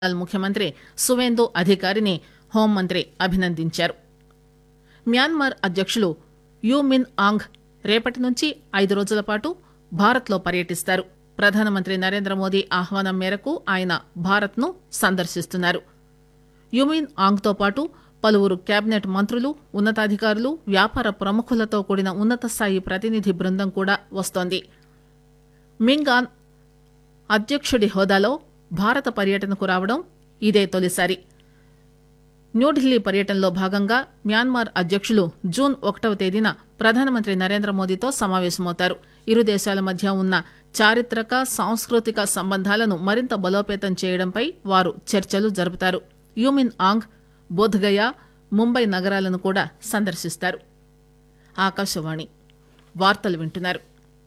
బెంగాల్ ముఖ్యమంత్రి సువేందు అధికారిని హోంమంత్రి అభినందించారు మ్యాన్మార్ అధ్యకులు యూ మిన్ ఆంగ్ రేపటి నుంచి ఐదు రోజుల పాటు భారత్లో పర్యటిస్తారు ప్రధానమంత్రి నరేంద్ర మోదీ ఆహ్వానం మేరకు ఆయన భారత్ను సందర్శిస్తున్నారు యుమిన్ ఆంగ్తో పాటు పలువురు కేబినెట్ మంత్రులు ఉన్నతాధికారులు వ్యాపార ప్రముఖులతో కూడిన ఉన్నత స్థాయి ప్రతినిధి బృందం కూడా వస్తోంది మింగాన్ అధ్యక్షుడి హోదాలో భారత పర్యటనకు రావడం ఇదే తొలిసారి న్యూఢిల్లీ పర్యటనలో భాగంగా మ్యాన్మార్ అధ్యక్షులు జూన్ ఒకటవ తేదీన ప్రధానమంత్రి నరేంద్ర మోదీతో సమావేశమవుతారు ఇరు దేశాల మధ్య ఉన్న చారిత్రక సాంస్కృతిక సంబంధాలను మరింత బలోపేతం చేయడంపై వారు చర్చలు జరుపుతారు యూమిన్ ఆంగ్ బోధ్గయ ముంబై నగరాలను కూడా సందర్శిస్తారు ఆకాశవాణి వార్తలు వింటున్నారు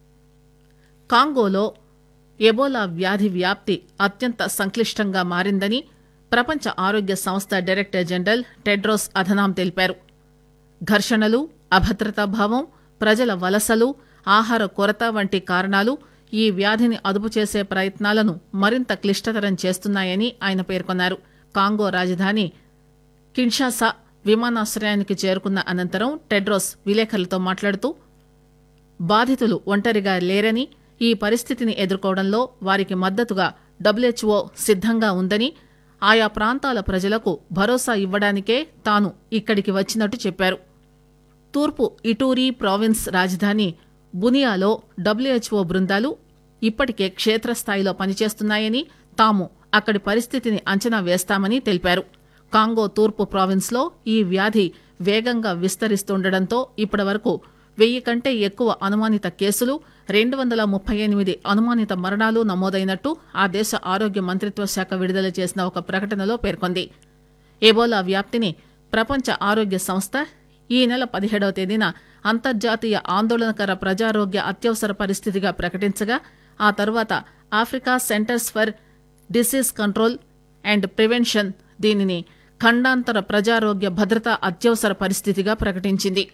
కాంగోలో ఎబోలా వ్యాధి వ్యాప్తి అత్యంత సంక్లిష్టంగా మారిందని ప్రపంచ ఆరోగ్య సంస్థ డైరెక్టర్ జనరల్ టెడ్రోస్ అధనాం తెలిపారు ఘర్షణలు అభద్రతాభావం ప్రజల వలసలు ఆహార కొరత వంటి కారణాలు ఈ వ్యాధిని అదుపు చేసే ప్రయత్నాలను మరింత క్లిష్టతరం చేస్తున్నాయని ఆయన పేర్కొన్నారు కాంగో రాజధాని కిన్షాసా విమానాశ్రయానికి చేరుకున్న అనంతరం టెడ్రోస్ విలేకరులతో మాట్లాడుతూ బాధితులు ఒంటరిగా లేరని ఈ పరిస్థితిని ఎదుర్కోవడంలో వారికి మద్దతుగా డబ్ల్యూహెచ్ఓ సిద్దంగా ఉందని ఆయా ప్రాంతాల ప్రజలకు భరోసా ఇవ్వడానికే తాను ఇక్కడికి వచ్చినట్టు చెప్పారు తూర్పు ఇటూరీ ప్రావిన్స్ రాజధాని బునియాలో డబ్ల్యూహెచ్ఓ బృందాలు ఇప్పటికే క్షేత్రస్థాయిలో పనిచేస్తున్నాయని తాము అక్కడి పరిస్థితిని అంచనా వేస్తామని తెలిపారు కాంగో తూర్పు ప్రావిన్స్లో ఈ వ్యాధి వేగంగా విస్తరిస్తుండటంతో ఇప్పటివరకు వెయ్యి కంటే ఎక్కువ అనుమానిత కేసులు రెండు వందల ముప్పై ఎనిమిది అనుమానిత మరణాలు నమోదైనట్టు ఆ దేశ ఆరోగ్య మంత్రిత్వ శాఖ విడుదల చేసిన ఒక ప్రకటనలో పేర్కొంది ఎబోలా వ్యాప్తిని ప్రపంచ ఆరోగ్య సంస్థ ఈ నెల పదిహేడవ తేదీన అంతర్జాతీయ ఆందోళనకర ప్రజారోగ్య అత్యవసర పరిస్థితిగా ప్రకటించగా ఆ తర్వాత Africa centres for disease control and prevention దీనిని ఖండాంతర ప్రజారోగ్య భద్రతా అత్యవసర పరిస్థితిగా ప్రకటించింది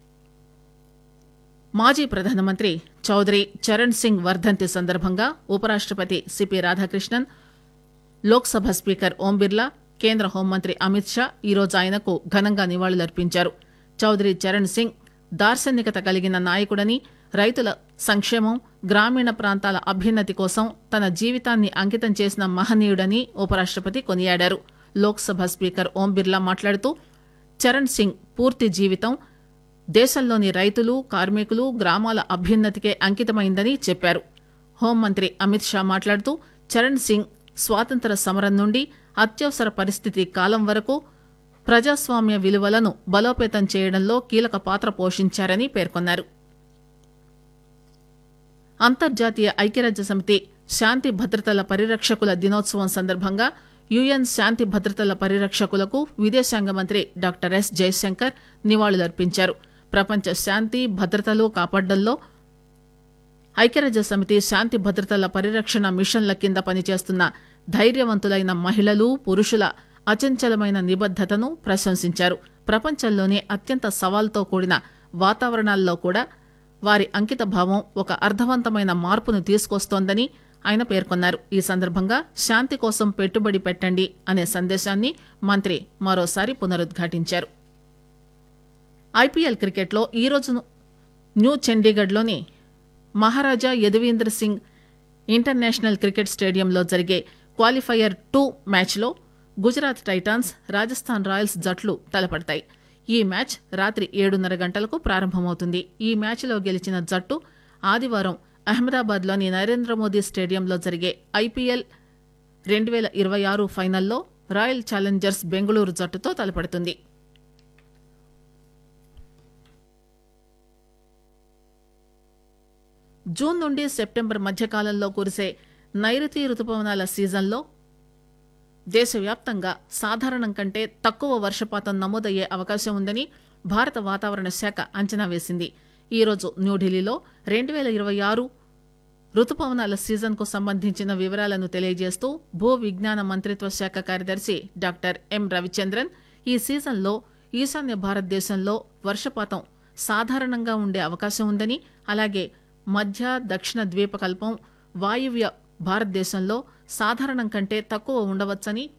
మాజీ ప్రధానమంత్రి చౌదరి చరణ్ సింగ్ వర్ధంతి సందర్భంగా ఉపరాష్టపతి సిపి రాధాకృష్ణన్ లోక్సభ స్పీకర్ ఓం బిర్లా కేంద్ర హోంమంత్రి అమిత్ షా ఈరోజు ఆయనకు ఘనంగా నివాళులర్పించారు చౌదరి చరణ్ సింగ్ దార్శనికత కలిగిన నాయకుడని రైతుల సంక్షేమం గ్రామీణ ప్రాంతాల అభ్యున్నతి కోసం తన జీవితాన్ని అంకితం చేసిన మహనీయుడని ఉపరాష్టపతి కొనియాడారు లోక్సభ స్పీకర్ ఓం బిర్లా మాట్లాడుతూ చరణ్ సింగ్ పూర్తి జీవితం దేశంలోని రైతులు కార్మికులు గ్రామాల అభ్యున్నతికే అంకితమైందని చెప్పారు హోంమంత్రి అమిత్ షా మాట్లాడుతూ చరణ్ సింగ్ స్వాతంత్ర సమరం నుండి అత్యవసర పరిస్థితి కాలం వరకు ప్రజాస్వామ్య విలువలను బలోపేతం చేయడంలో కీలక పాత్ర పోషించారని పేర్కొన్నారు అంతర్జాతీయ ఐక్యరాజ్య సమితి శాంతి భద్రతల పరిరక్షకుల దినోత్సవం సందర్భంగా యుఎన్ శాంతి భద్రతల పరిరక్షకులకు విదేశాంగ మంత్రి డాక్టర్ ఎస్ జయశంకర్ నివాళులర్పించారు ప్రపంచ శాంతి భద్రతలు కాపాడడంలో ఐక్యరాజ్య సమితి శాంతి భద్రతల పరిరక్షణ మిషన్ల కింద పనిచేస్తున్న ధైర్యవంతులైన మహిళలు పురుషుల అచంచలమైన నిబద్దతను ప్రశంసించారు ప్రపంచంలోనే అత్యంత సవాల్తో కూడిన వాతావరణాల్లో కూడా వారి అంకిత భావం ఒక అర్థవంతమైన మార్పును తీసుకొస్తోందని ఆయన పేర్కొన్నారు ఈ సందర్భంగా శాంతి కోసం పెట్టుబడి పెట్టండి అనే సందేశాన్ని మంత్రి మరోసారి పునరుద్ఘాటించారు ఐపీఎల్ క్రికెట్లో ఈరోజు న్యూ చండీగఢ్లోని మహారాజా యదువీంద్ర సింగ్ ఇంటర్నేషనల్ క్రికెట్ స్టేడియంలో జరిగే క్వాలిఫైయర్ టూ మ్యాచ్లో గుజరాత్ టైటాన్స్ రాజస్థాన్ రాయల్స్ జట్లు తలపడతాయి ఈ మ్యాచ్ రాత్రి ఏడున్నర గంటలకు ప్రారంభమవుతుంది ఈ మ్యాచ్లో గెలిచిన జట్టు ఆదివారం అహ్మదాబాద్లోని నరేంద్ర మోదీ స్టేడియంలో జరిగే ఐపీఎల్ రెండు వేల ఇరవై ఆరు ఫైనల్లో రాయల్ ఛాలెంజర్స్ బెంగళూరు జట్టుతో తలపడుతుంది జూన్ నుండి సెప్టెంబర్ మధ్యకాలంలో కురిసే నైరుతి రుతుపవనాల సీజన్లో దేశవ్యాప్తంగా సాధారణం కంటే తక్కువ వర్షపాతం నమోదయ్యే అవకాశం ఉందని భారత వాతావరణ శాఖ అంచనా వేసింది ఈరోజు న్యూఢిల్లీలో రెండు వేల ఇరవై ఆరు రుతుపవనాల సీజన్కు సంబంధించిన వివరాలను తెలియజేస్తూ భూ విజ్ఞాన మంత్రిత్వ శాఖ కార్యదర్శి డాక్టర్ ఎం రవిచంద్రన్ ఈ సీజన్లో ఈశాన్య భారతదేశంలో వర్షపాతం సాధారణంగా ఉండే అవకాశం ఉందని అలాగే మధ్య దక్షిణ ద్వీపకల్పం వాయువ్య భారతదేశంలో సాధారణం కంటే తక్కువ ఉండవచ్చని